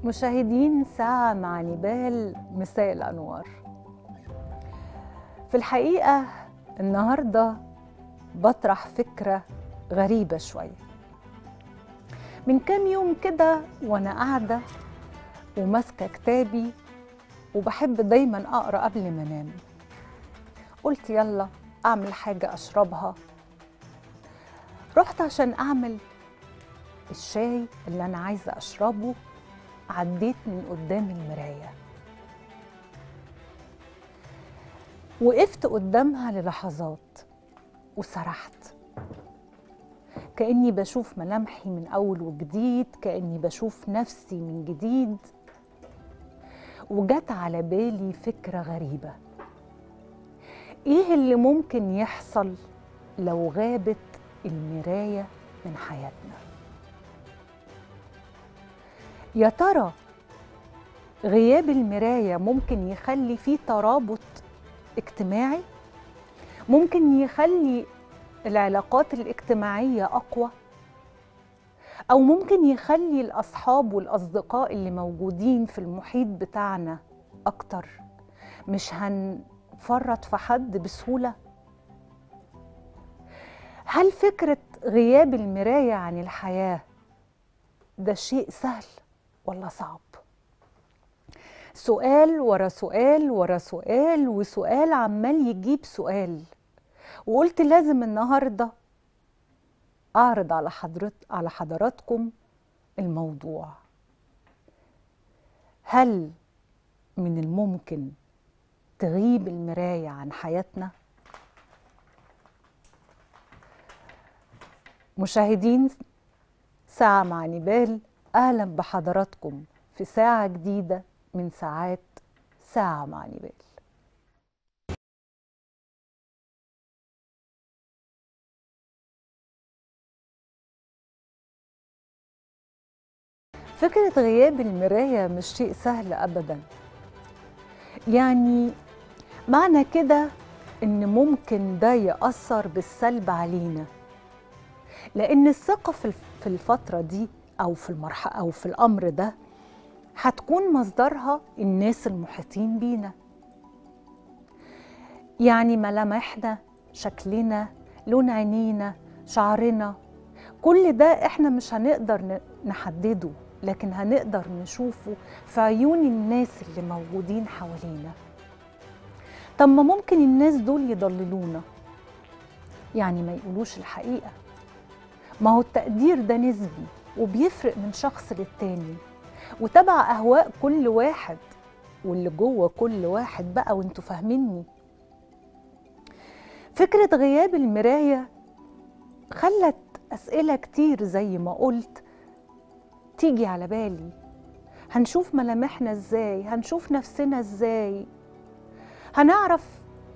مشاهدين ساعة مع نبال مساء الأنوار في الحقيقة النهاردة بطرح فكرة غريبة شوية من كام يوم كده وأنا قاعدة وماسكة كتابي وبحب دايما أقرأ قبل ما أنام قلت يلا أعمل حاجة أشربها رحت عشان أعمل الشاي اللي أنا عايزة أشربه عديت من قدام المراية وقفت قدامها للحظات وسرحت كأني بشوف ملامحي من أول وجديد كأني بشوف نفسي من جديد وجت على بالي فكرة غريبة إيه اللي ممكن يحصل لو غابت المراية من حياتنا يا ترى غياب المراية ممكن يخلي فيه ترابط اجتماعي ممكن يخلي العلاقات الاجتماعية أقوى أو ممكن يخلي الأصحاب والأصدقاء اللي موجودين في المحيط بتاعنا أكتر مش هنفرط في حد بسهولة هل فكرة غياب المراية عن الحياة ده شيء سهل ولا صعب سؤال ورا سؤال ورا سؤال وسؤال عمال يجيب سؤال وقلت لازم النهارده اعرض على حضرت على حضراتكم الموضوع هل من الممكن تغيب المرايه عن حياتنا مشاهدين ساعه مع نبال اهلا بحضراتكم في ساعه جديده من ساعات ساعه مع نبال فكرة غياب المراية مش شيء سهل أبدا يعني معنى كده إن ممكن ده يأثر بالسلب علينا لأن الثقة في الفترة دي أو في المرحلة أو في الأمر ده هتكون مصدرها الناس المحيطين بينا يعني ملامحنا شكلنا لون عينينا شعرنا كل ده احنا مش هنقدر نحدده لكن هنقدر نشوفه في عيون الناس اللي موجودين حوالينا طب ما ممكن الناس دول يضللونا يعني ما يقولوش الحقيقة ما هو التقدير ده نسبي وبيفرق من شخص للتاني وتبع أهواء كل واحد واللي جوه كل واحد بقى وانتوا فاهميني فكرة غياب المراية خلت أسئلة كتير زي ما قلت تيجي على بالي هنشوف ملامحنا ازاي هنشوف نفسنا ازاي هنعرف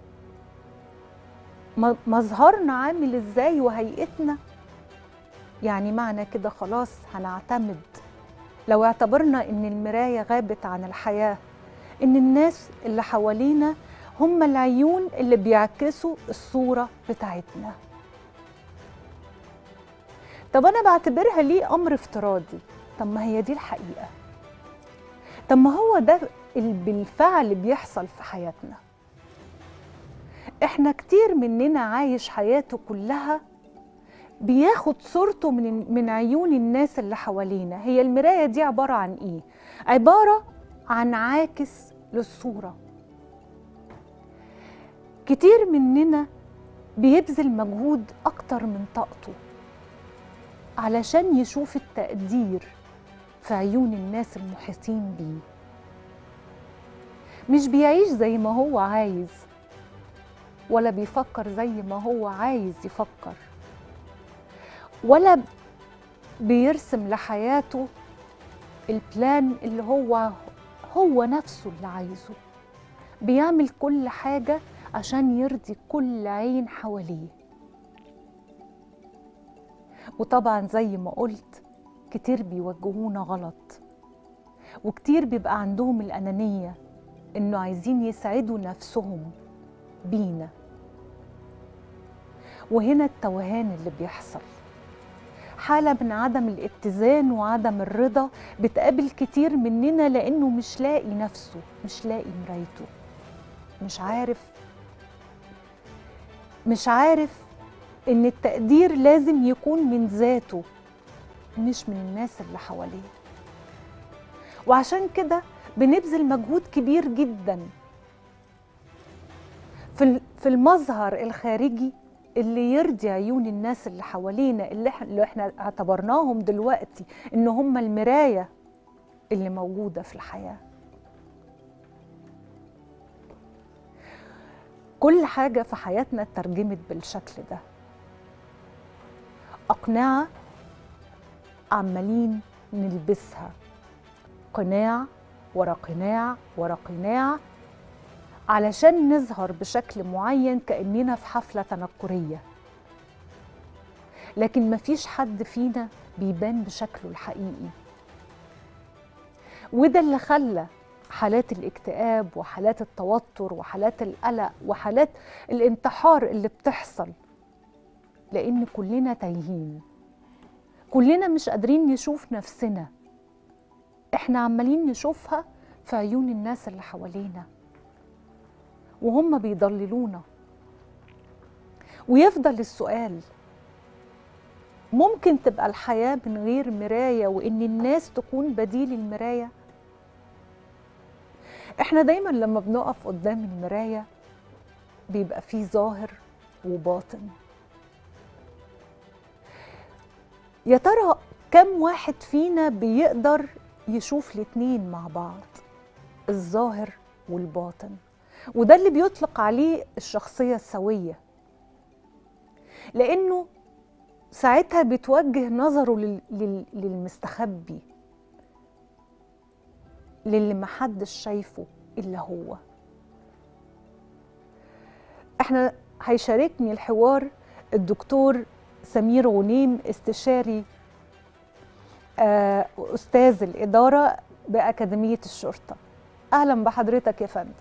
مظهرنا عامل ازاي وهيئتنا يعني معنى كده خلاص هنعتمد لو اعتبرنا ان المراية غابت عن الحياة ان الناس اللي حوالينا هم العيون اللي بيعكسوا الصورة بتاعتنا طب انا بعتبرها ليه امر افتراضي طب ما هي دي الحقيقه طب ما هو ده اللي بالفعل بيحصل في حياتنا احنا كتير مننا عايش حياته كلها بياخد صورته من من عيون الناس اللي حوالينا هي المرايه دي عباره عن ايه عباره عن عاكس للصوره كتير مننا بيبذل مجهود اكتر من طاقته علشان يشوف التقدير في عيون الناس المحيطين بيه مش بيعيش زي ما هو عايز ولا بيفكر زي ما هو عايز يفكر ولا بيرسم لحياته البلان اللي هو هو نفسه اللي عايزه بيعمل كل حاجة عشان يرضي كل عين حواليه وطبعا زي ما قلت كتير بيوجهونا غلط وكتير بيبقى عندهم الأنانية إنه عايزين يسعدوا نفسهم بينا وهنا التوهان اللي بيحصل حالة من عدم الاتزان وعدم الرضا بتقابل كتير مننا لأنه مش لاقي نفسه مش لاقي مرايته مش عارف مش عارف إن التقدير لازم يكون من ذاته مش من الناس اللي حواليه وعشان كده بنبذل مجهود كبير جدا في في المظهر الخارجي اللي يرضي عيون الناس اللي حوالينا اللي احنا, اللي احنا اعتبرناهم دلوقتي ان هم المرايه اللي موجوده في الحياه كل حاجه في حياتنا اترجمت بالشكل ده اقنعه عمالين نلبسها قناع ورا قناع ورا قناع علشان نظهر بشكل معين كأننا في حفلة تنكرية لكن مفيش حد فينا بيبان بشكله الحقيقي وده اللي خلى حالات الاكتئاب وحالات التوتر وحالات القلق وحالات الانتحار اللي بتحصل لأن كلنا تايهين كلنا مش قادرين نشوف نفسنا احنا عمالين نشوفها في عيون الناس اللي حوالينا وهم بيضللونا ويفضل السؤال ممكن تبقى الحياة من غير مراية وإن الناس تكون بديل المراية احنا دايما لما بنقف قدام المراية بيبقى فيه ظاهر وباطن يا ترى كم واحد فينا بيقدر يشوف الاتنين مع بعض الظاهر والباطن وده اللي بيطلق عليه الشخصية السوية لأنه ساعتها بتوجه نظره لل... لل... للمستخبي للي محدش شايفه إلا هو احنا هيشاركني الحوار الدكتور سمير غنيم استشاري أستاذ الإدارة بأكاديمية الشرطة أهلا بحضرتك يا فندم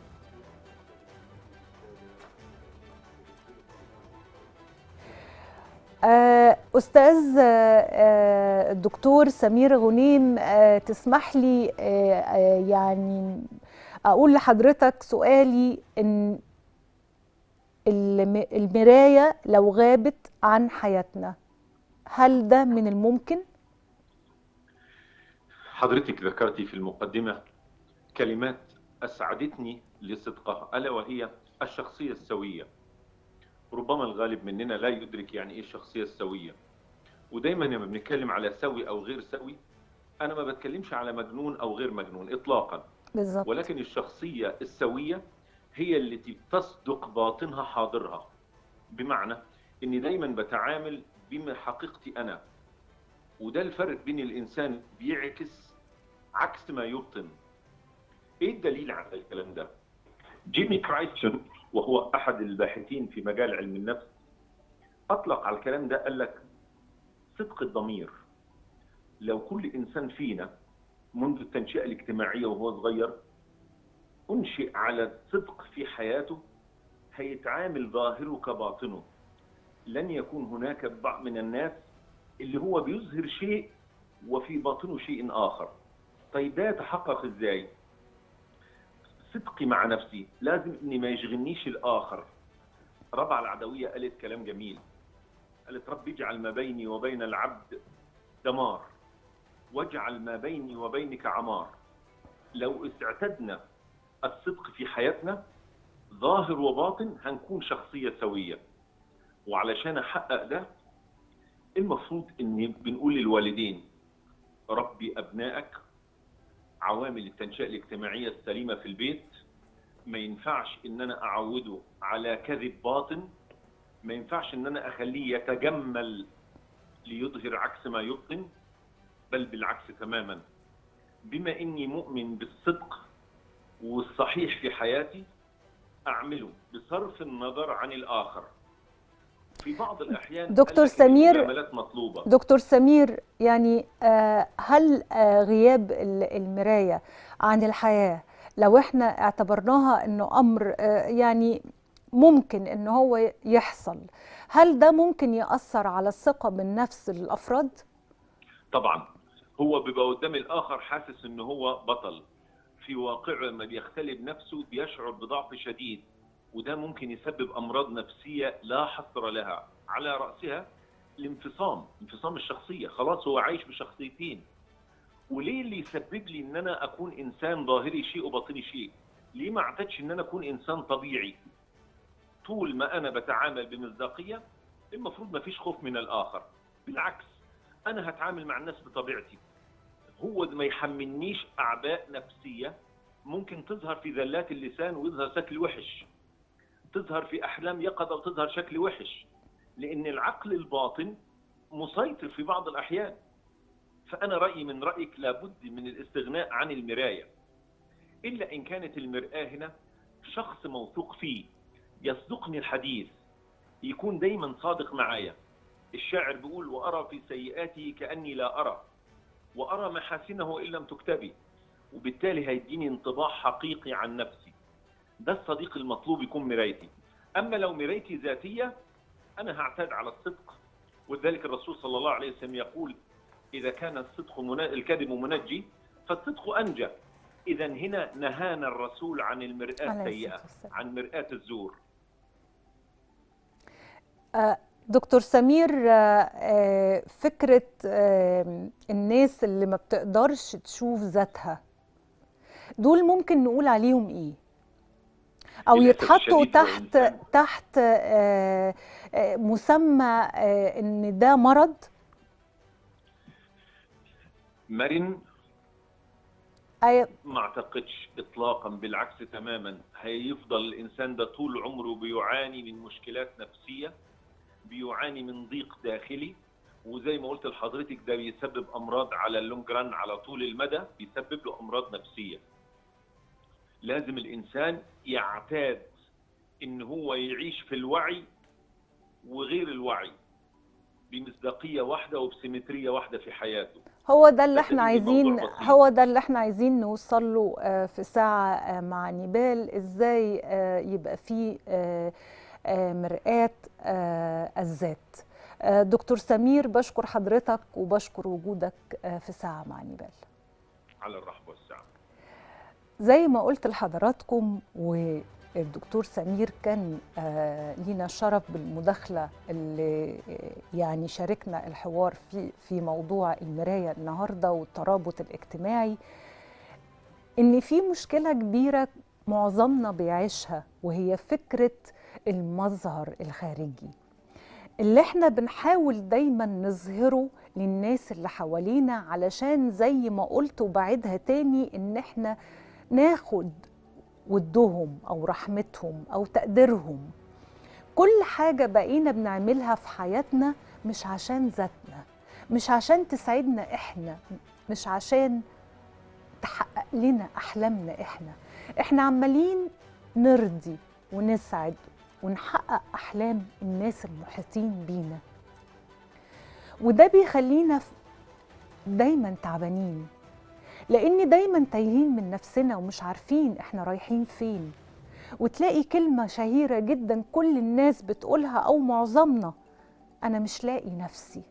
أستاذ الدكتور سمير غنيم تسمح لي يعني أقول لحضرتك سؤالي إن المراية لو غابت عن حياتنا هل ده من الممكن؟ حضرتك ذكرتي في المقدمة كلمات أسعدتني لصدقها ألا وهي الشخصية السوية ربما الغالب مننا لا يدرك يعني إيه الشخصية السوية ودايما لما بنتكلم على سوي أو غير سوي أنا ما بتكلمش على مجنون أو غير مجنون إطلاقا بالظبط ولكن الشخصية السوية هي التي تصدق باطنها حاضرها بمعنى اني دايما بتعامل بما حقيقتي انا وده الفرق بين الانسان بيعكس عكس ما يبطن ايه الدليل على الكلام ده جيمي كرايستون وهو احد الباحثين في مجال علم النفس اطلق على الكلام ده قال لك صدق الضمير لو كل انسان فينا منذ التنشئه الاجتماعيه وهو صغير انشئ على الصدق في حياته هيتعامل ظاهره كباطنه لن يكون هناك بعض من الناس اللي هو بيظهر شيء وفي باطنه شيء اخر طيب ده يتحقق ازاي صدقي مع نفسي لازم اني ما يشغلنيش الاخر ربع العدويه قالت كلام جميل قالت رب اجعل ما بيني وبين العبد دمار واجعل ما بيني وبينك عمار لو اعتدنا الصدق في حياتنا ظاهر وباطن هنكون شخصية سوية وعلشان أحقق ده المفروض إن بنقول للوالدين ربي أبنائك عوامل التنشئة الاجتماعية السليمة في البيت ما ينفعش إن أنا أعوده على كذب باطن ما ينفعش إن أنا أخليه يتجمل ليظهر عكس ما يبطن بل بالعكس تماما بما إني مؤمن بالصدق والصحيح في حياتي أعمله بصرف النظر عن الآخر في بعض الأحيان دكتور سمير المجاملات مطلوبة دكتور سمير يعني آه، هل آه، غياب ال- المراية عن الحياة لو احنا اعتبرناها انه امر آه، يعني ممكن ان هو يحصل هل ده ممكن يأثر على الثقة بالنفس للأفراد؟ طبعا هو بيبقى قدام الاخر حاسس ان هو بطل في واقعه لما بيختلي بنفسه بيشعر بضعف شديد وده ممكن يسبب امراض نفسيه لا حصر لها على راسها الانفصام انفصام الشخصيه خلاص هو عايش بشخصيتين وليه اللي يسبب لي ان انا اكون انسان ظاهري شيء وباطني شيء ليه ما اعتدش ان انا اكون انسان طبيعي طول ما انا بتعامل بمصداقيه المفروض ما فيش خوف من الاخر بالعكس انا هتعامل مع الناس بطبيعتي هو ما يحملنيش اعباء نفسيه ممكن تظهر في ذلات اللسان ويظهر شكل وحش تظهر في احلام يقظه وتظهر شكل وحش لان العقل الباطن مسيطر في بعض الاحيان فانا رايي من رايك لابد من الاستغناء عن المرايه الا ان كانت المراه هنا شخص موثوق فيه يصدقني الحديث يكون دايما صادق معايا الشاعر بيقول وارى في سيئاته كاني لا ارى وارى محاسنه ان لم تكتبي وبالتالي هيديني انطباع حقيقي عن نفسي ده الصديق المطلوب يكون مرايتي اما لو مرايتي ذاتيه انا هعتاد على الصدق ولذلك الرسول صلى الله عليه وسلم يقول اذا كان الصدق منا... الكذب منجي فالصدق انجى اذا هنا نهانا الرسول عن المراه عليه السيئه الصلاة والسلام. عن مراه الزور آه، دكتور سمير آه، آه، فكرة آه، الناس اللي ما بتقدرش تشوف ذاتها دول ممكن نقول عليهم ايه؟ او للأسف يتحطوا الشديد هو تحت إنسان. تحت آه، آه، مسمى آه، ان ده مرض مرن أي- ما اعتقدش اطلاقا بالعكس تماما هيفضل الانسان ده طول عمره بيعاني من مشكلات نفسيه بيعاني من ضيق داخلي وزي ما قلت لحضرتك ده بيسبب امراض على اللونج ران على طول المدى بيسبب له امراض نفسيه لازم الانسان يعتاد ان هو يعيش في الوعي وغير الوعي بمصداقيه واحده وبسيمتريه واحده في حياته هو ده اللي ده احنا تقريباً عايزين موضوع بسيط. هو ده اللي احنا عايزين نوصل له آه، في ساعة آه، مع نيبال ازاي آه، يبقى في آه، آه، مرآة آه، الذات آه، دكتور سمير بشكر حضرتك وبشكر وجودك آه، في ساعة مع نيبال على الرحب والسعه زي ما قلت لحضراتكم والدكتور سمير كان آه، لينا الشرف بالمداخلة اللي آه، يعني شاركنا الحوار في في موضوع المراية النهاردة والترابط الاجتماعي إن في مشكلة كبيرة معظمنا بيعيشها وهي فكرة المظهر الخارجي اللي احنا بنحاول دايما نظهره للناس اللي حوالينا علشان زي ما قلت وبعدها تاني ان احنا ناخد ودهم او رحمتهم او تقديرهم كل حاجة بقينا بنعملها في حياتنا مش عشان ذاتنا مش عشان تسعدنا احنا مش عشان تحقق لنا احلامنا احنا احنا عمالين نرضي ونسعد ونحقق احلام الناس المحيطين بينا وده بيخلينا ف- دايما تعبانين لان دايما تايهين من نفسنا ومش عارفين احنا رايحين فين وتلاقي كلمه شهيره جدا كل الناس بتقولها او معظمنا انا مش لاقي نفسي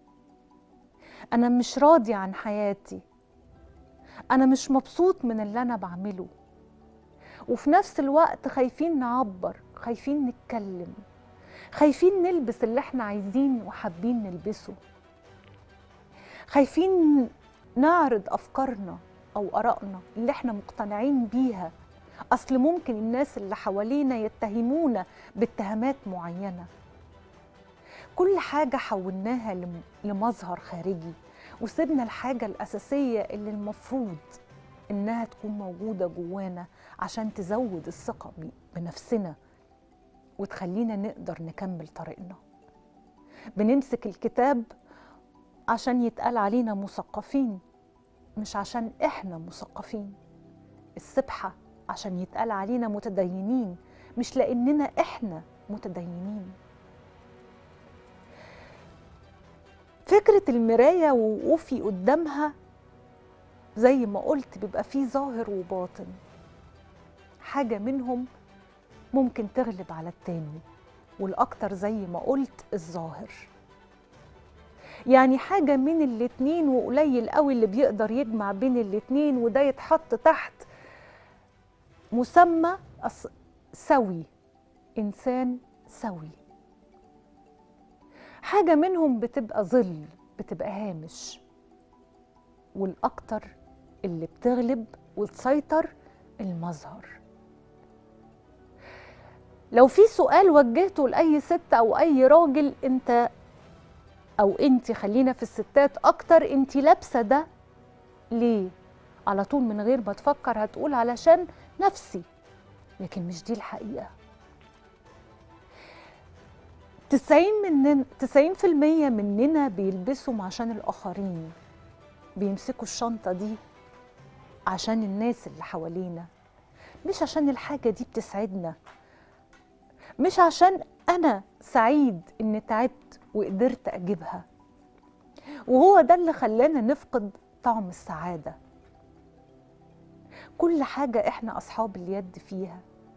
انا مش راضي عن حياتي انا مش مبسوط من اللي انا بعمله وفي نفس الوقت خايفين نعبر خايفين نتكلم خايفين نلبس اللي احنا عايزين وحابين نلبسه خايفين نعرض افكارنا او ارائنا اللي احنا مقتنعين بيها اصل ممكن الناس اللي حوالينا يتهمونا باتهامات معينه كل حاجه حولناها لم- لمظهر خارجي وسيبنا الحاجه الاساسيه اللي المفروض انها تكون موجوده جوانا عشان تزود الثقه ب- بنفسنا وتخلينا نقدر نكمل طريقنا بنمسك الكتاب عشان يتقال علينا مثقفين مش عشان احنا مثقفين السبحه عشان يتقال علينا متدينين مش لاننا احنا متدينين فكره المرايه ووقوفي قدامها زي ما قلت بيبقى فيه ظاهر وباطن حاجه منهم ممكن تغلب على التاني والأكتر زي ما قلت الظاهر يعني حاجة من الاتنين وقليل قوي اللي بيقدر يجمع بين الاتنين وده يتحط تحت مسمى أص- سوي إنسان سوي حاجة منهم بتبقى ظل بتبقى هامش والأكتر اللي بتغلب وتسيطر المظهر لو في سؤال وجهته لأي ست أو أي راجل أنت أو أنت خلينا في الستات أكتر أنت لابسة ده ليه؟ على طول من غير ما تفكر هتقول علشان نفسي لكن مش دي الحقيقة 90 مننا 90% مننا بيلبسوا عشان الآخرين بيمسكوا الشنطة دي عشان الناس اللي حوالينا مش عشان الحاجة دي بتسعدنا مش عشان أنا سعيد إني تعبت وقدرت أجيبها وهو ده اللي خلانا نفقد طعم السعادة كل حاجة إحنا أصحاب اليد فيها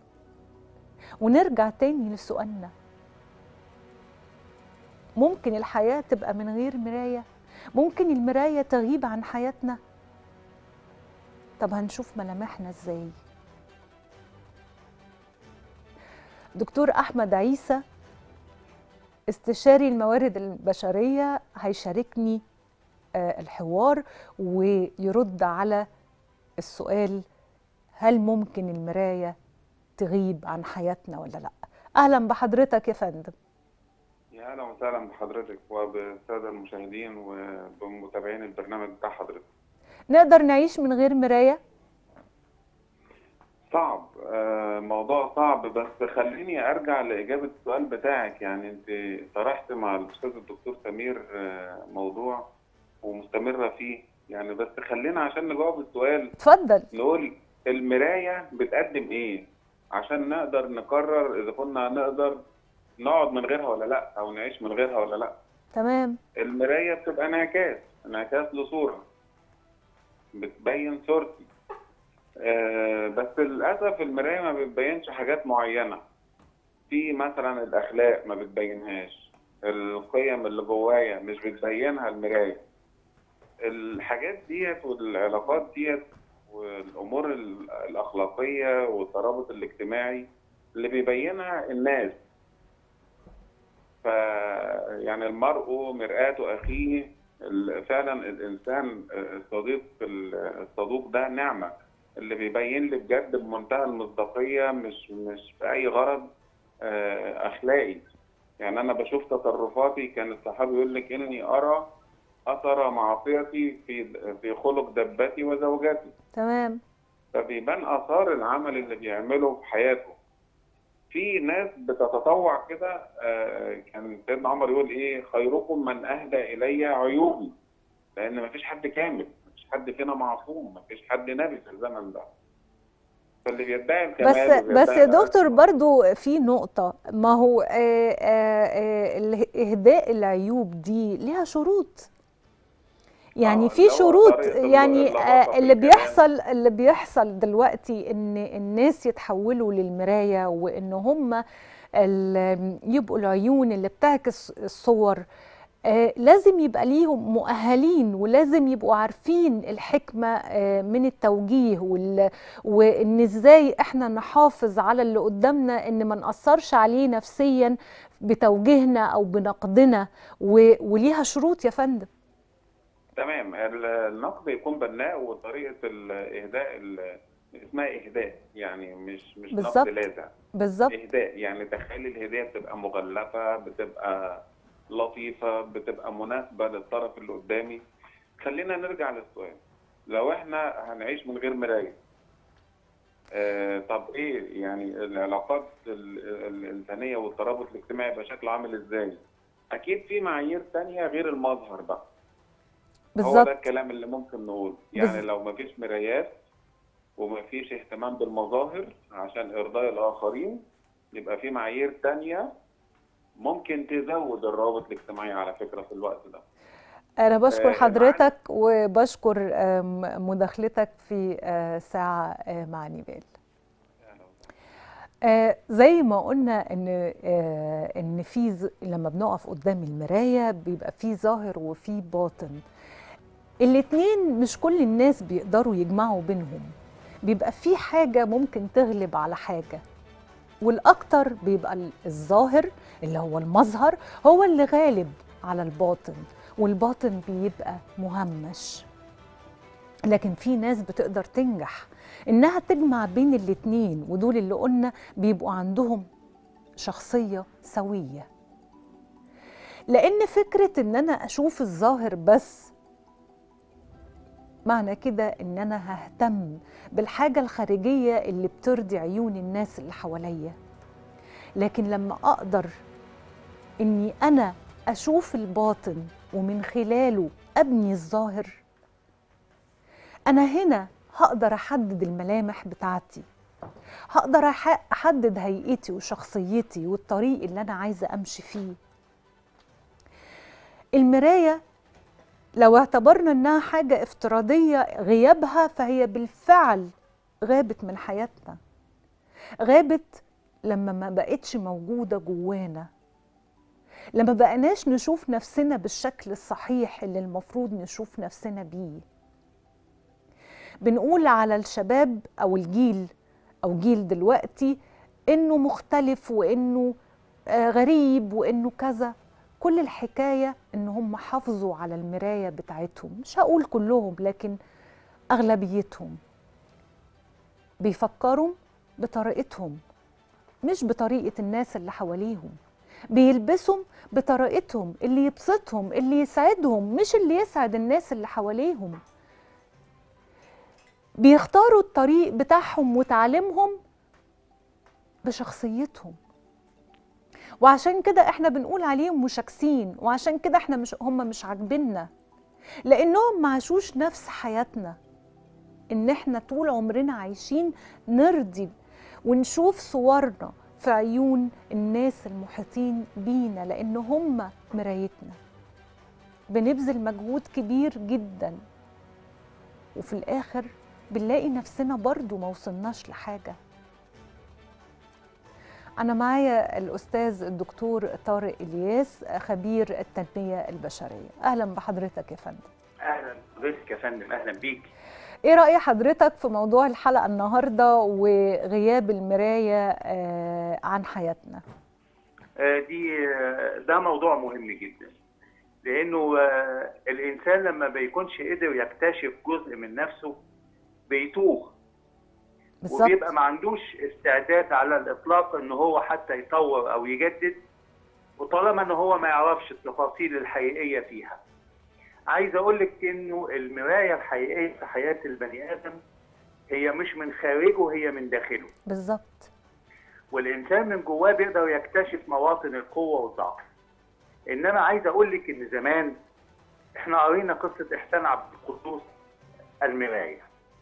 ونرجع تاني لسؤالنا ممكن الحياة تبقى من غير مراية ممكن المراية تغيب عن حياتنا طب هنشوف ملامحنا ازاي دكتور احمد عيسى استشاري الموارد البشريه هيشاركني آه، الحوار ويرد على السؤال هل ممكن المرايه تغيب عن حياتنا ولا لا اهلا بحضرتك يا فندم يا اهلا وسهلا بحضرتك وبالساده المشاهدين وبمتابعين البرنامج بتاع حضرتك نقدر نعيش من غير مرايه صعب آه، موضوع صعب بس خليني ارجع لاجابه السؤال بتاعك يعني انت طرحت مع الاستاذ الدكتور سمير آه، موضوع ومستمره فيه يعني بس خلينا عشان نجاوب السؤال اتفضل نقول المرايه بتقدم ايه عشان نقدر نقرر اذا كنا نقدر نقعد من غيرها ولا لا او نعيش من غيرها ولا لا تمام المراية بتبقى انعكاس انعكاس لصورة بتبين صورتي آه بس للأسف المراية ما بتبينش حاجات معينة في مثلا الأخلاق ما بتبينهاش القيم اللي جوايا مش بتبينها المراية الحاجات ديت والعلاقات ديت والأمور ال- الأخلاقية والترابط الاجتماعي اللي بيبينها الناس ف يعني المرء مرآة أخيه ال- فعلا الإنسان الصديق الصدوق ده نعمة اللي بيبين لي بجد بمنتهى المصداقية مش مش في أي غرض آه، أخلاقي يعني أنا بشوف تصرفاتي كان الصحابي يقول لك إني أرى أثر معصيتي في في خلق دبتي وزوجتي تمام فبيبان اثار العمل اللي بيعمله في حياته في ناس بتتطوع كده آه، كان سيدنا عمر يقول ايه خيركم من اهدى الي عيوبي لان مفيش حد كامل مفيش حد فينا معصوم مفيش حد نبي في الزمن ده فاللي بيدعي الكمال بس وبيدعي بس يا دكتور العصمة، برضو في نقطة ما هو آه، آه، آه، ال- إهداء العيوب دي ليها شروط يعني آه، في اللي هو شروط طريقة ال- يعني اللباقة آه، في اللي الكلام. بيحصل اللي بيحصل دلوقتي ان الناس يتحولوا للمراية وان هم ال- يبقوا العيون اللي بتعكس الصور آه، لازم يبقى ليهم مؤهلين ولازم يبقوا عارفين الحكمة آه، من التوجيه وال... وان ازاي احنا نحافظ على اللي قدامنا ان ما نأثرش عليه نفسيا بتوجيهنا او بنقدنا و... وليها شروط يا فندم تمام ال- النقد يكون بناء وطريقه الاهداء ال- اسمها اهداء يعني مش مش بالظبط. نقد لاذع بالظبط اهداء يعني تخيل الهديه بتبقى مغلفه بتبقى لطيفه بتبقى مناسبه للطرف اللي قدامي خلينا نرجع للسؤال لو احنا هنعيش من غير مرايه آه طب ايه يعني العلاقات ال- ال- الانسانيه والترابط الاجتماعي يبقى شكله عامل ازاي اكيد في معايير تانية غير المظهر بقى هو ده بالظبط الكلام اللي ممكن نقوله يعني بز- لو مفيش مرايات ومفيش اهتمام بالمظاهر عشان إرضاء الآخرين يبقى في معايير تانية ممكن تزود الروابط الاجتماعية على فكرة في الوقت ده أنا بشكر آه، حضرتك وبشكر آم، مداخلتك في آه، ساعة آه، مع نيفال آه زي ما قلنا ان آه ان في ز- لما بنقف قدام المرايه بيبقى في ظاهر وفي باطن الاتنين مش كل الناس بيقدروا يجمعوا بينهم بيبقى في حاجه ممكن تغلب على حاجه والاكتر بيبقى ال- الظاهر اللي هو المظهر هو اللي غالب على الباطن والباطن بيبقى مهمش لكن في ناس بتقدر تنجح انها تجمع بين الاتنين ودول اللي قلنا بيبقوا عندهم شخصية سوية لان فكرة ان انا اشوف الظاهر بس معنى كده ان انا ههتم بالحاجة الخارجية اللي بترضي عيون الناس اللي حواليا لكن لما اقدر اني انا اشوف الباطن ومن خلاله ابني الظاهر انا هنا هقدر احدد الملامح بتاعتي هقدر أح- احدد هيئتي وشخصيتي والطريق اللي انا عايزه امشي فيه المرايه لو اعتبرنا انها حاجه افتراضيه غيابها فهي بالفعل غابت من حياتنا غابت لما ما بقتش موجوده جوانا لما بقناش نشوف نفسنا بالشكل الصحيح اللي المفروض نشوف نفسنا بيه بنقول على الشباب او الجيل او جيل دلوقتي انه مختلف وانه آه، غريب وانه كذا كل الحكايه ان هم حافظوا على المرايه بتاعتهم مش هقول كلهم لكن اغلبيتهم بيفكروا بطريقتهم مش بطريقه الناس اللي حواليهم بيلبسوا بطريقتهم اللي يبسطهم اللي يسعدهم مش اللي يسعد الناس اللي حواليهم بيختاروا الطريق بتاعهم وتعليمهم بشخصيتهم وعشان كده احنا بنقول عليهم مشاكسين وعشان كده احنا مش هم مش عاجبيننا لانهم ما عاشوش نفس حياتنا ان احنا طول عمرنا عايشين نرضي ونشوف صورنا في عيون الناس المحيطين بينا لان هم مرايتنا بنبذل مجهود كبير جدا وفي الاخر بنلاقي نفسنا برضو ما وصلناش لحاجه أنا معايا الأستاذ الدكتور طارق إلياس خبير التنمية البشرية أهلا بحضرتك يا فندم اهلا بك يا فندم اهلا بيك إيه رأي حضرتك في موضوع الحلقة النهاردة وغياب المراية آه، عن حياتنا آه، دي آه، ده موضوع مهم جدا لانه آه، الانسان لما بيكونش قدر يكتشف جزء من نفسه بيتوه بالظبط وبيبقى ما عندوش استعداد على الاطلاق ان هو حتى يطور او يجدد وطالما ان هو ما يعرفش التفاصيل الحقيقيه فيها عايز اقول لك انه المرايه الحقيقيه في حياه البني ادم هي مش من خارجه هي من داخله بالظبط والانسان من جواه بيقدر يكتشف مواطن القوه والضعف انما عايز اقول لك ان زمان احنا قرينا قصه احسان عبد القدوس المرايه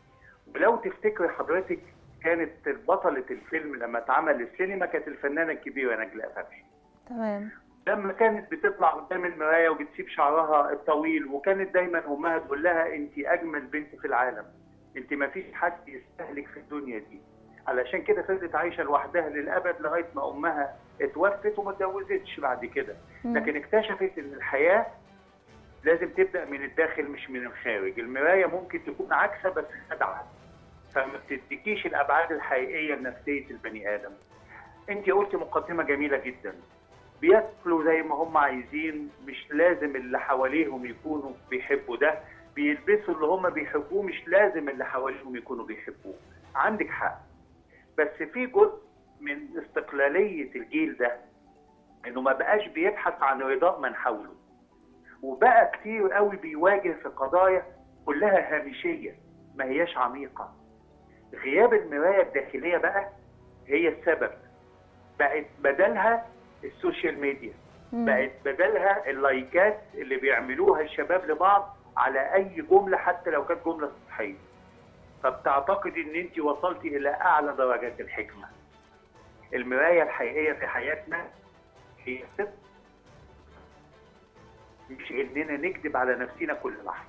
ولو تفتكري حضرتك كانت بطله الفيلم لما اتعمل السينما كانت الفنانه الكبيره نجلاء فتحي تمام لما كانت بتطلع قدام المرايه وبتسيب شعرها الطويل وكانت دايما امها تقول لها انت اجمل بنت في العالم انت ما فيش حد يستهلك في الدنيا دي علشان كده فضلت عايشه لوحدها للابد لغايه ما امها اتوفت وما اتجوزتش بعد كده مم. لكن اكتشفت ان الحياه لازم تبدا من الداخل مش من الخارج المرايه ممكن تكون عكسها بس خدعه فما بتديكيش الابعاد الحقيقيه لنفسيه البني ادم انت قلت مقدمه جميله جدا بياكلوا زي ما هم عايزين مش لازم اللي حواليهم يكونوا بيحبوا ده بيلبسوا اللي هم بيحبوه مش لازم اللي حواليهم يكونوا بيحبوه عندك حق بس في جزء من استقلالية الجيل ده انه ما بقاش بيبحث عن رضاء من حوله وبقى كتير قوي بيواجه في قضايا كلها هامشية ما هياش عميقة غياب المراية الداخلية بقى هي السبب بقت بدلها السوشيال ميديا مم. بقت بدلها اللايكات اللي بيعملوها الشباب لبعض على اي جمله حتى لو كانت جمله سطحيه فبتعتقد ان انت وصلتي الى اعلى درجات الحكمه المرايه الحقيقيه في حياتنا هي الصدق مش اننا نكذب على نفسنا كل لحظه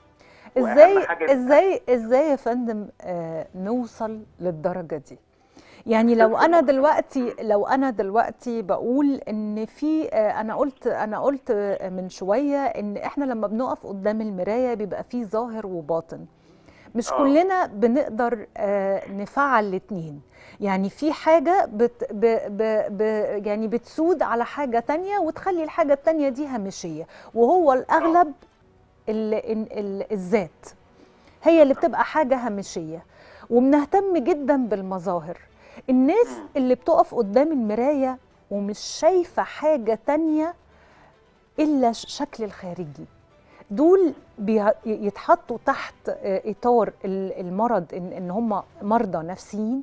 وأهم ازاي حاجة- ازاي ازاي يا فندم آه نوصل للدرجه دي يعني لو انا دلوقتي لو انا دلوقتي بقول ان في آه، انا قلت انا قلت آه، من شويه ان احنا لما بنقف قدام المرايه بيبقى فيه ظاهر وباطن مش آه. كلنا بنقدر آه، نفعل الاثنين يعني في حاجه بت ب ب ب يعني بتسود على حاجه تانية وتخلي الحاجه التانية دي هامشيه وهو الاغلب ال ال ال الذات هي اللي بتبقى حاجه هامشيه وبنهتم جدا بالمظاهر الناس مم. اللي بتقف قدام المرايه ومش شايفه حاجه تانية الا الشكل الخارجي دول بيه- يتحطوا تحت آه، اطار ال- المرض ان ان هم مرضى نفسيين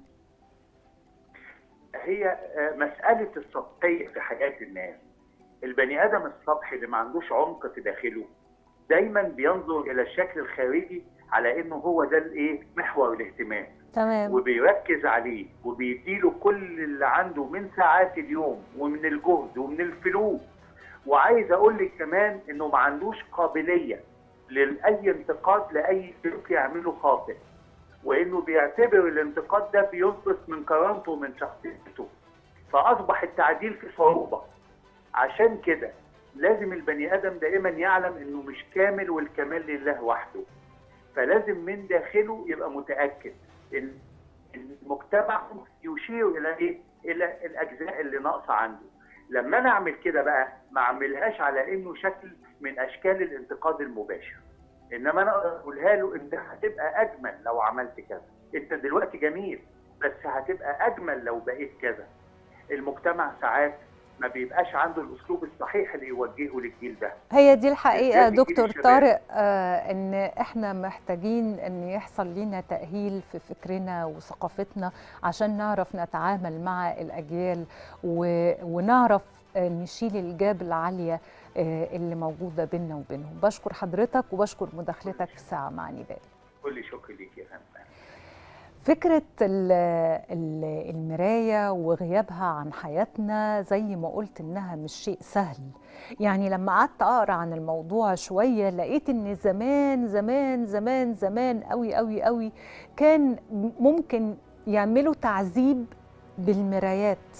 هي آه، مسألة السطحية في حياة الناس البني آدم السطحي اللي ما عندوش عمق في داخله دايما بينظر إلى الشكل الخارجي على إنه هو ده الإيه محور الاهتمام تمام وبيركز عليه وبيديله كل اللي عنده من ساعات اليوم ومن الجهد ومن الفلوس وعايز اقول لك كمان انه ما عندوش قابليه لاي انتقاد لاي سلوك يعمله خاطئ وانه بيعتبر الانتقاد ده بينقص من كرامته ومن شخصيته فاصبح التعديل في صعوبه عشان كده لازم البني ادم دائما يعلم انه مش كامل والكمال لله وحده فلازم من داخله يبقى متاكد ان المجتمع يشير الى ايه؟ الى الاجزاء اللي ناقصه عنده. لما انا اعمل كده بقى ما اعملهاش على انه شكل من اشكال الانتقاد المباشر. انما انا اقدر اقولها له انت هتبقى اجمل لو عملت كذا. انت دلوقتي جميل بس هتبقى اجمل لو بقيت كذا. المجتمع ساعات ما بيبقاش عنده الاسلوب الصحيح اللي يوجهه للجيل ده. هي دي الحقيقة بالذات الجيل دكتور الشباب. طارق آه ان احنا محتاجين ان يحصل لنا تأهيل في فكرنا وثقافتنا عشان نعرف نتعامل مع الأجيال و... ونعرف آه نشيل الجاب العالية آه اللي موجودة بيننا وبينهم بشكر حضرتك وبشكر مداخلتك في ساعة مع نداء كل شكر ليك يا فندم. فكرة ال- ال- المراية وغيابها عن حياتنا زي ما قلت إنها مش شيء سهل يعني لما قعدت أقرأ عن الموضوع شوية لقيت إن زمان زمان زمان زمان قوي قوي قوي كان ممكن يعملوا تعذيب بالمرايات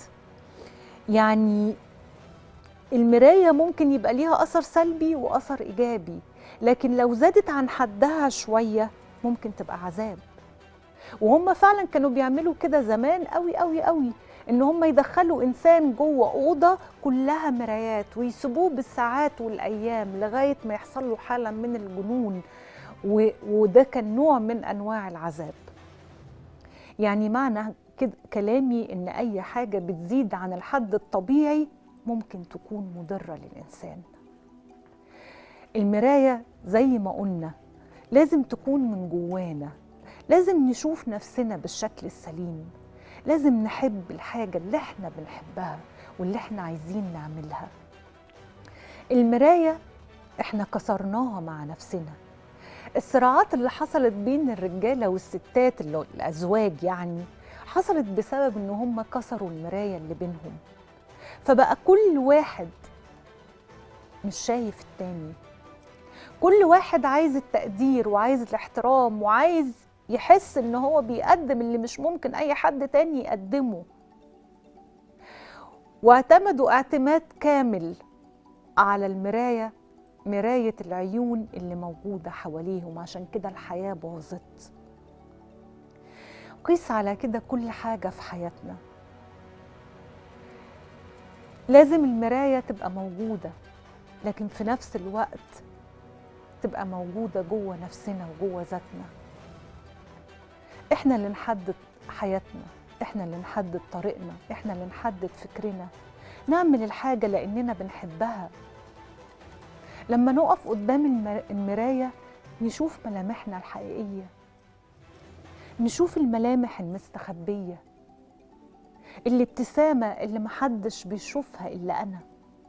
يعني المراية ممكن يبقى ليها أثر سلبي وأثر إيجابي لكن لو زادت عن حدها شوية ممكن تبقى عذاب وهم فعلا كانوا بيعملوا كده زمان قوي قوي قوي ان هم يدخلوا انسان جوه اوضه كلها مرايات ويسيبوه بالساعات والايام لغايه ما يحصل له حاله من الجنون و... وده كان نوع من انواع العذاب يعني معنى كده كلامي ان اي حاجه بتزيد عن الحد الطبيعي ممكن تكون مضره للانسان المرايه زي ما قلنا لازم تكون من جوانا لازم نشوف نفسنا بالشكل السليم لازم نحب الحاجة اللي احنا بنحبها واللي احنا عايزين نعملها المراية احنا كسرناها مع نفسنا الصراعات اللي حصلت بين الرجالة والستات اللي الأزواج يعني حصلت بسبب ان هم كسروا المراية اللي بينهم فبقى كل واحد مش شايف التاني كل واحد عايز التقدير وعايز الاحترام وعايز يحس ان هو بيقدم اللي مش ممكن اي حد تاني يقدمه واعتمدوا اعتماد كامل على المراية مراية العيون اللي موجودة حواليهم عشان كده الحياة باظت قيس على كده كل حاجة في حياتنا لازم المراية تبقى موجودة لكن في نفس الوقت تبقى موجودة جوه نفسنا وجوه ذاتنا احنا اللي نحدد حياتنا احنا اللي نحدد طريقنا احنا اللي نحدد فكرنا نعمل الحاجة لأننا بنحبها لما نقف قدام المر- المراية نشوف ملامحنا الحقيقية نشوف الملامح المستخبية الابتسامة اللي محدش بيشوفها إلا أنا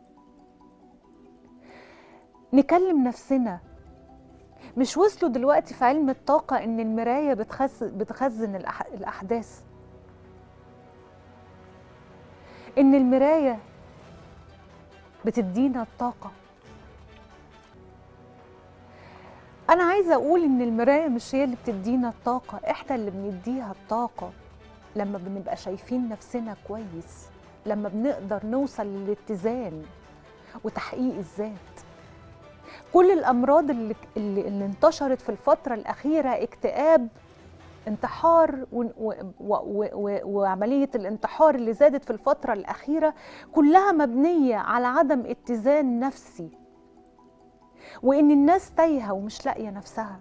نكلم نفسنا مش وصلوا دلوقتي في علم الطاقة إن المراية بتخز... بتخزن الأح... الأحداث إن المراية بتدينا الطاقة أنا عايزة أقول إن المراية مش هي اللي بتدينا الطاقة إحنا اللي بنديها الطاقة لما بنبقى شايفين نفسنا كويس لما بنقدر نوصل للاتزان وتحقيق الذات كل الامراض اللي, اللي, اللي انتشرت في الفتره الاخيره اكتئاب انتحار و و و و وعمليه الانتحار اللي زادت في الفتره الاخيره كلها مبنيه على عدم اتزان نفسي وان الناس تايهه ومش لاقيه نفسها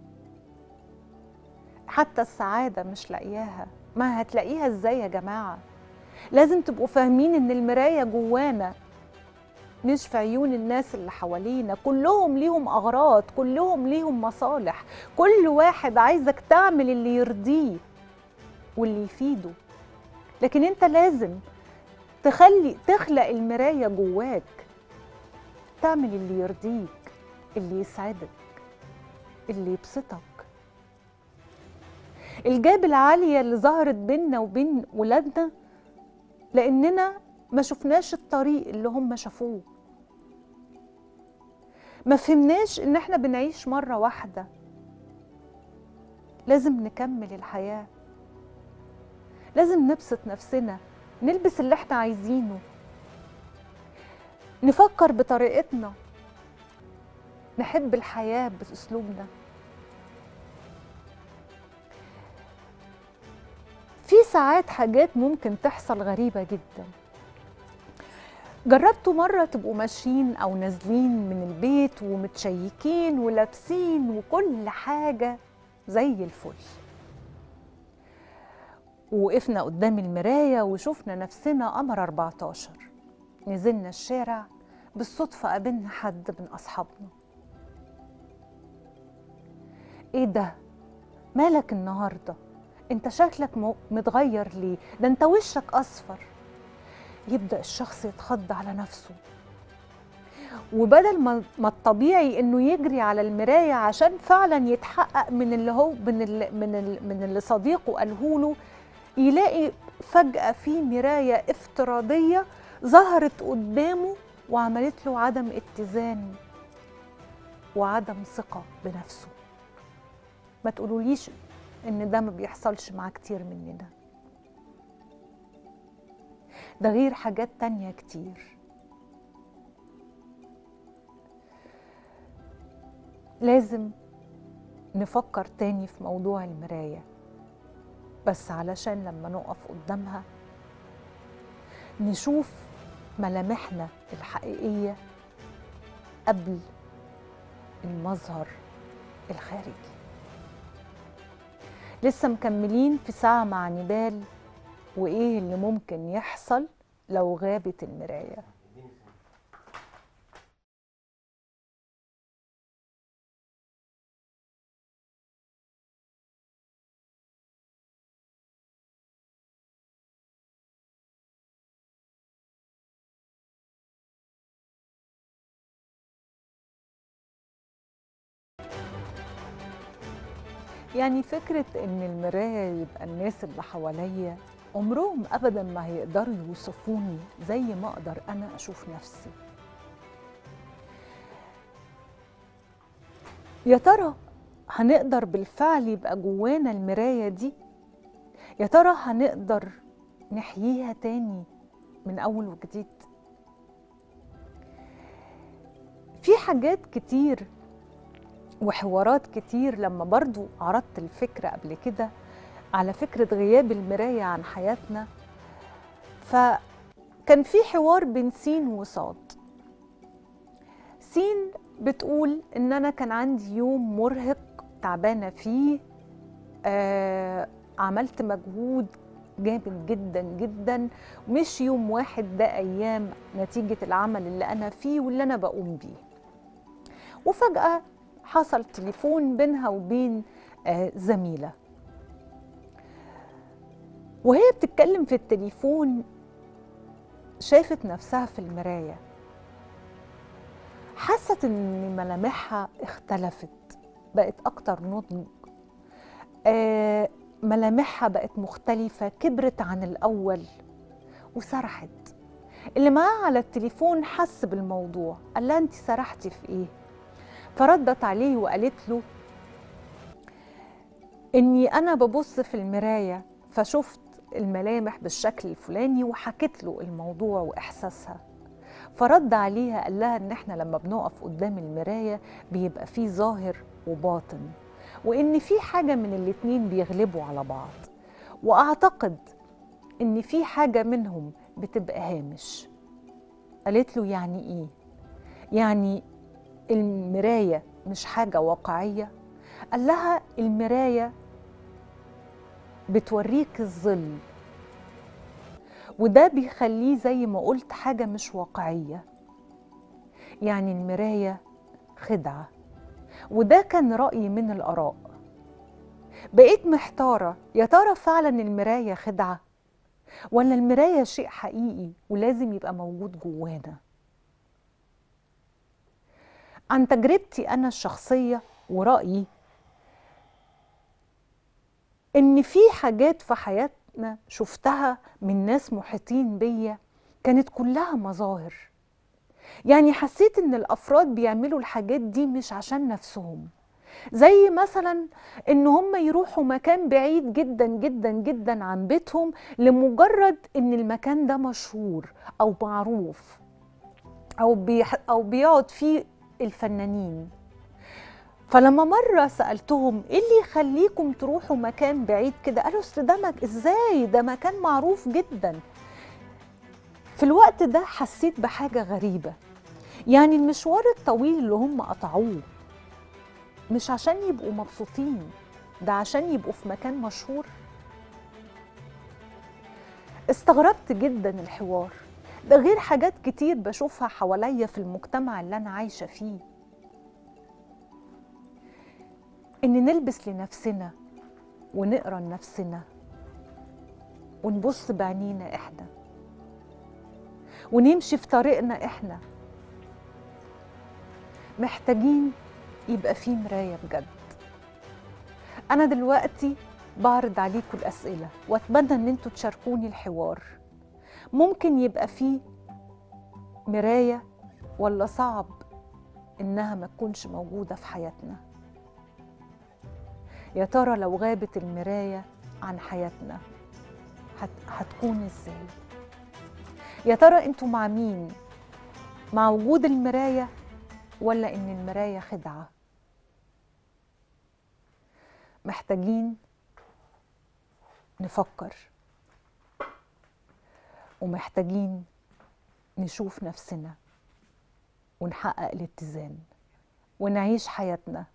حتى السعاده مش لاقياها ما هتلاقيها ازاي يا جماعه لازم تبقوا فاهمين ان المرايه جوانا مش في عيون الناس اللي حوالينا كلهم ليهم اغراض كلهم ليهم مصالح كل واحد عايزك تعمل اللي يرضيه واللي يفيده لكن انت لازم تخلي تخلق المرايه جواك تعمل اللي يرضيك اللي يسعدك اللي يبسطك الجاب العاليه اللي ظهرت بيننا وبين ولادنا لاننا ما شفناش الطريق اللي هم شافوه ما فهمناش ان احنا بنعيش مره واحده لازم نكمل الحياه لازم نبسط نفسنا نلبس اللي احنا عايزينه نفكر بطريقتنا نحب الحياه باسلوبنا في ساعات حاجات ممكن تحصل غريبه جدا جربتوا مرة تبقوا ماشيين أو نازلين من البيت ومتشيكين ولابسين وكل حاجة زي الفل ووقفنا قدام المراية وشفنا نفسنا قمر 14 نزلنا الشارع بالصدفة قابلنا حد من أصحابنا إيه ده؟ مالك النهاردة؟ أنت شكلك متغير ليه؟ ده أنت وشك أصفر يبدا الشخص يتخض على نفسه وبدل ما ما الطبيعي انه يجري على المرايه عشان فعلا يتحقق من اللي هو من اللي من اللي, من اللي صديقه قاله له يلاقي فجاه في مرايه افتراضيه ظهرت قدامه وعملت له عدم اتزان وعدم ثقه بنفسه ما تقولوليش ان ده ما بيحصلش مع كتير مننا ده غير حاجات تانية كتير لازم نفكر تاني في موضوع المراية بس علشان لما نقف قدامها نشوف ملامحنا الحقيقية قبل المظهر الخارجي لسه مكملين في ساعة مع نبال وايه اللي ممكن يحصل لو غابت المرايه يعني فكرة إن المراية يبقى الناس اللي حواليا عمرهم ابدا ما هيقدروا يوصفوني زي ما اقدر انا اشوف نفسي يا ترى هنقدر بالفعل يبقى جوانا المرايه دي يا ترى هنقدر نحييها تاني من اول وجديد في حاجات كتير وحوارات كتير لما برضو عرضت الفكره قبل كده على فكرة غياب المراية عن حياتنا فكان في حوار بين سين وصاد سين بتقول ان انا كان عندي يوم مرهق تعبانة فيه آه عملت مجهود جامد جدا جدا مش يوم واحد ده ايام نتيجة العمل اللي انا فيه واللي انا بقوم بيه وفجأة حصل تليفون بينها وبين آه زميله وهي بتتكلم في التليفون شافت نفسها في المراية حست ان ملامحها اختلفت بقت اكتر نضج آه ملامحها بقت مختلفة كبرت عن الأول وسرحت اللي معاه على التليفون حس بالموضوع قال لها انت سرحتي في ايه فردت عليه وقالت له اني انا ببص في المرايه فشفت الملامح بالشكل الفلاني وحكت له الموضوع واحساسها فرد عليها قال لها ان احنا لما بنقف قدام المرايه بيبقى فيه ظاهر وباطن وان في حاجه من الاتنين بيغلبوا على بعض واعتقد ان في حاجه منهم بتبقى هامش قالت له يعني ايه يعني المرايه مش حاجه واقعيه قال لها المرايه بتوريك الظل وده بيخليه زي ما قلت حاجة مش واقعية يعني المراية خدعة وده كان رأيي من الآراء بقيت محتارة يا ترى فعلا المراية خدعة ولا المراية شيء حقيقي ولازم يبقى موجود جوانا عن تجربتي أنا الشخصية ورأيي إن في حاجات في حياتنا شفتها من ناس محيطين بيا كانت كلها مظاهر يعني حسيت إن الأفراد بيعملوا الحاجات دي مش عشان نفسهم زي مثلا ان هم يروحوا مكان بعيد جدا جدا جدا عن بيتهم لمجرد ان المكان ده مشهور او معروف او بيح او بيقعد فيه الفنانين فلما مره سالتهم ايه اللي يخليكم تروحوا مكان بعيد كده قالوا اصل ده مك... ازاي ده مكان معروف جدا في الوقت ده حسيت بحاجه غريبه يعني المشوار الطويل اللي هم قطعوه مش عشان يبقوا مبسوطين ده عشان يبقوا في مكان مشهور استغربت جدا الحوار ده غير حاجات كتير بشوفها حواليا في المجتمع اللي انا عايشه فيه ان نلبس لنفسنا ونقرا لنفسنا ونبص بعينينا احنا ونمشي في طريقنا احنا محتاجين يبقى في مراية بجد أنا دلوقتي بعرض عليكم الأسئلة وأتمنى إن انتوا تشاركوني الحوار ممكن يبقى في مراية ولا صعب إنها ما تكونش موجودة في حياتنا يا ترى لو غابت المراية عن حياتنا هت... هتكون إزاي يا ترى انتوا مع مين مع وجود المراية ولا إن المراية خدعة محتاجين نفكر ومحتاجين نشوف نفسنا ونحقق الاتزان ونعيش حياتنا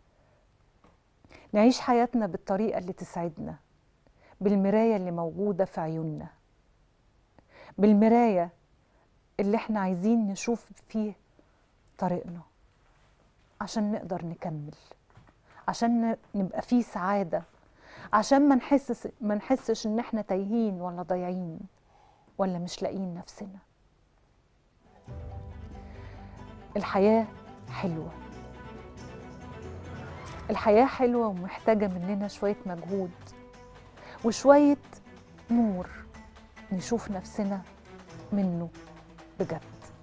نعيش حياتنا بالطريقة اللي تسعدنا بالمراية اللي موجودة في عيوننا بالمراية اللي احنا عايزين نشوف فيه طريقنا عشان نقدر نكمل عشان نبقى فيه سعادة عشان ما نحسس ما نحسش ان احنا تايهين ولا ضايعين ولا مش لاقيين نفسنا الحياة حلوة الحياة حلوة ومحتاجة مننا شوية مجهود وشوية نور نشوف نفسنا منه بجد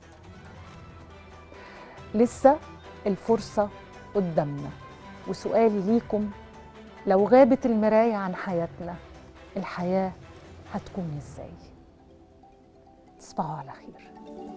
لسه الفرصة قدامنا وسؤالي ليكم لو غابت المراية عن حياتنا الحياة هتكون ازاي تصبحوا على خير